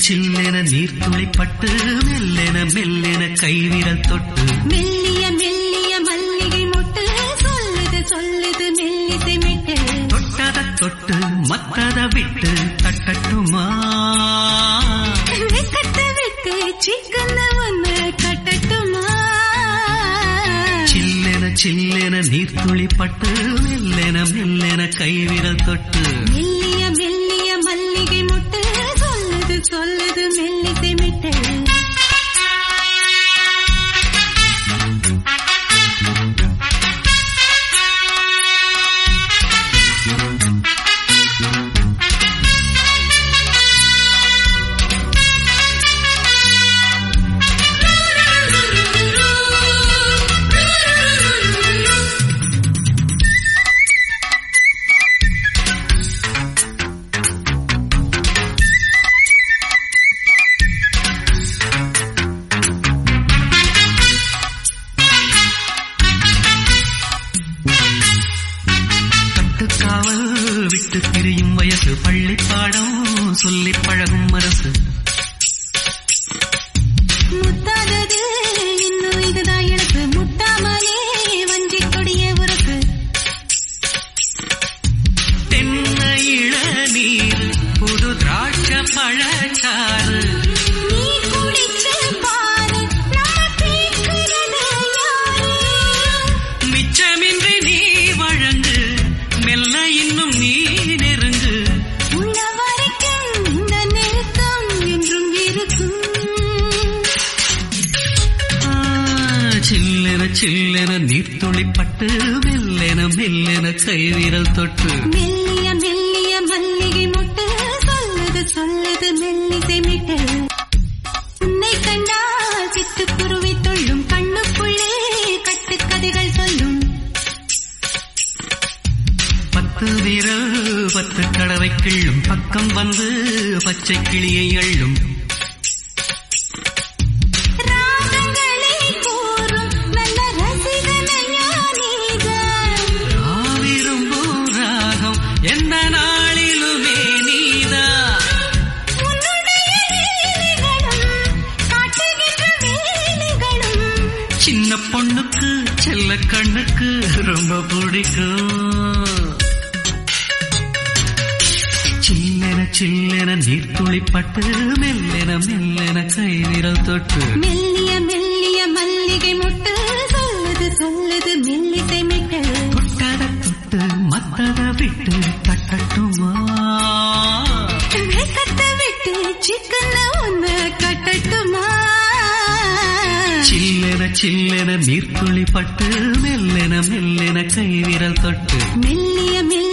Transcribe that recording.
சில்லென நீர்த்துளி பட்டு மெல்லென மெல்லென கைவிரல் தொட்டு மெல்லிய மெல்லிய மல்லிகை மொட்டு சொல்லுது சொல்லுது மெல்லிசை மெட்டு தொட்டத தொட்டு மத்தத விட்டு தட்டட்டுமா வெக்கத்தை விட்டு சிக்கன ஒண்ணு கட்டட்டுமா சில்லென சில்லென நீர்த்துளி பட்டு மெல்லென மெல்லென கைவிரல் தொட்டு மெல்லிய மெல்லிய மல்லிகை மொட்டு சொல்லுது சொல்லுது மெல்லிசை மெட்டு கட்டுக்காவல் விட்டு பிரியும் வயசு பள்ளி பாடம் சொல்லி பழகும் மனசு முத்தாதது இன்னும் இதுதான் எனக்கு முட்டாமலே வஞ்சி கொடிய உறக்கு தென்னை இளநீர் புது திராட்ச பழச்சாறு நீ குடிச்சு பாரு நம்ம கேட்கிறது யாரு மிச்சமின்றி நீ வழங்கு மெல்ல இன்னும் நீ நெருங்கு உள்ள வரைக்கும் இந்த நெருக்கம் என்றும் இருக்கும் ஆ, சில்லென சில்லென நீர்த்துளி பட்டு மெல்லென மெல்லென கைவிரல் தொட்டு மெல்லிய மெல்லிய மல்லிகை மொட்டு சொல்லுது சொல்லுது மெல்லிசை மிட்டு உன்னை கண்டால் சிட்டுக்குருவி தொள்ளும் கண்ணுக்குள்ளே கட்டுக்கதைகள் சொல்லும் பத்து விரல் பத்து கடவை கிள்ளும் பக்கம் வந்து பச்சை கிளியை அள்ளும் ராகங்களை கூறும் நல்ல ரசிகனையா நீதான் விரும்பும் ராகம் எந்த நாளிலுமே நீதா உன்னுடைய லீலைகளும் காட்டுகின்ற வேலைகளும் சின்ன பொண்ணுக்கு செல்ல கண்ணுக்கு ரொம்ப பிடிக்கும் சில்லென சில்லென நீர்த்துளி பட்டு மெல்லென மெல்லென கைவிரல் தொட்டு மெல்லிய மெல்லிய மல்லிகை மொட்டு சொல்லுது சொல்லுது மெல்லிசை மிட்டு தொட்டத தொட்டு மத்தத விட்டு தட்டட்டுமா வெக்கத்தை விட்டு சிக்கன ஒண்ணு கட்டட்டுமா சில்லென சில்லென நீர்த்துளி பட்டு மெல்லென மெல்லென கைவிரல் தொட்டு மெல்லிய மெல்லிய